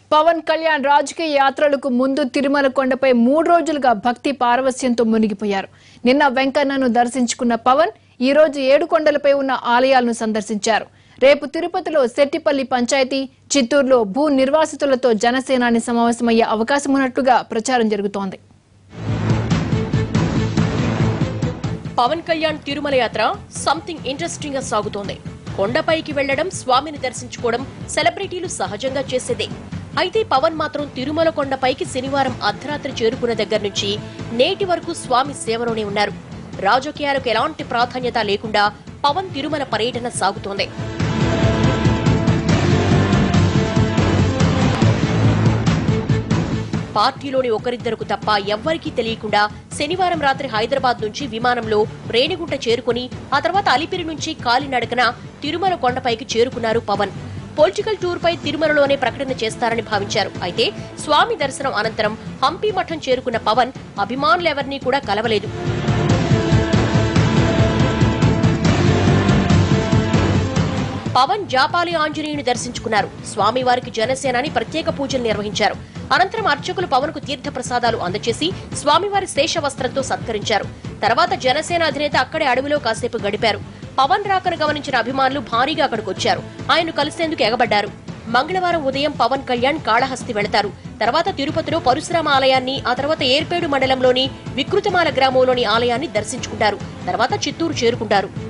పవన్ కళ్యాణ్ రాజకీయ యాత్రలకు ముందు తిరుమల కొండపై మూడు రోజులుగా భక్తి పారవస్యంతో మునిగిపోయారు నిన్న వెంకన్నను దర్శించుకున్న పవన్ ఈ రోజు ఏడు కొండలపై ఉన్న ఆలయాలను సందర్శించారు రేపు తిరుపతిలో సెట్టిపల్లి పంచాయతీ చిత్తూరులో భూ నిర్వాసితులతో జనసేనాని సమావేశమయ్యే అవకాశం ఉన్నట్లుగా ప్రచారం జరుగుతోంది పవన్ కళ్యాణ్ తిరుమల యాత్ర సంథింగ్ ఇంట్రెస్టింగ్ గా సాగుతోంది కొండపైకి వెళ్లడం స్వామిని దర్శించుకోవడం సెలబ్రిటీలు సహజంగా చేసేదే అయితే పవన్ మాత్రం తిరుమల కొండపైకి శనివారం అర్ధరాత్రి చేరుకున్న దగ్గర నుంచి నేటి వరకు స్వామి సేవలోనే ఉన్నారు రాజకీయాలకు ఎలాంటి ప్రాధాన్యత లేకుండా పవన్ తిరుమల పర్యటన సాగుతోంది పార్టీలోని ఒకరిద్దరకు తప్ప ఎవ్వరికీ తెలియకుండా శనివారం రాత్రి హైదరాబాద్ నుంచి విమానంలో రేణిగుంట చేరుకుని ఆ తర్వాత అలిపిరి నుంచి కాలినడకన తిరుమల కొండపైకి చేరుకున్నారు పవన్ పొలిటికల్ టూర్ పై తిరుమలలోనే ప్రకటన చేస్తారని భావించారు అయితే స్వామి దర్శనం అనంతరం హంపి మఠం చేరుకున్న పవన్ అభిమానులెవరినీ కూడా కలవలేదు పవన్ జాపాలి ఆంజనేయుని దర్శించుకున్నారు స్వామివారికి జనసేనాని ప్రత్యేక పూజలు నిర్వహించారు అనంతరం అర్చకులు పవన్ కు తీర్థ ప్రసాదాలు అందజేసి స్వామివారి శేష వస్త్రంతో సత్కరించారు తర్వాత జనసేన అధినేత అక్కడే అడవిలో కాసేపు గడిపారు పవన్ రాకను గమనించిన అభిమానులు భారీగా అక్కడికి వచ్చారు ఆయన్ను కలిసేందుకు ఎగబడ్డారు మంగళవారం ఉదయం పవన్ కళ్యాణ్ కాళహస్తి వెళతారు తర్వాత తిరుపతిలో పరశురామ ఆలయాన్ని ఆ తర్వాత ఏర్పేడు మండలంలోని వికృతమాల గ్రామంలోని ఆలయాన్ని దర్శించుకుంటారు తర్వాత చిత్తూరు చేరుకుంటారు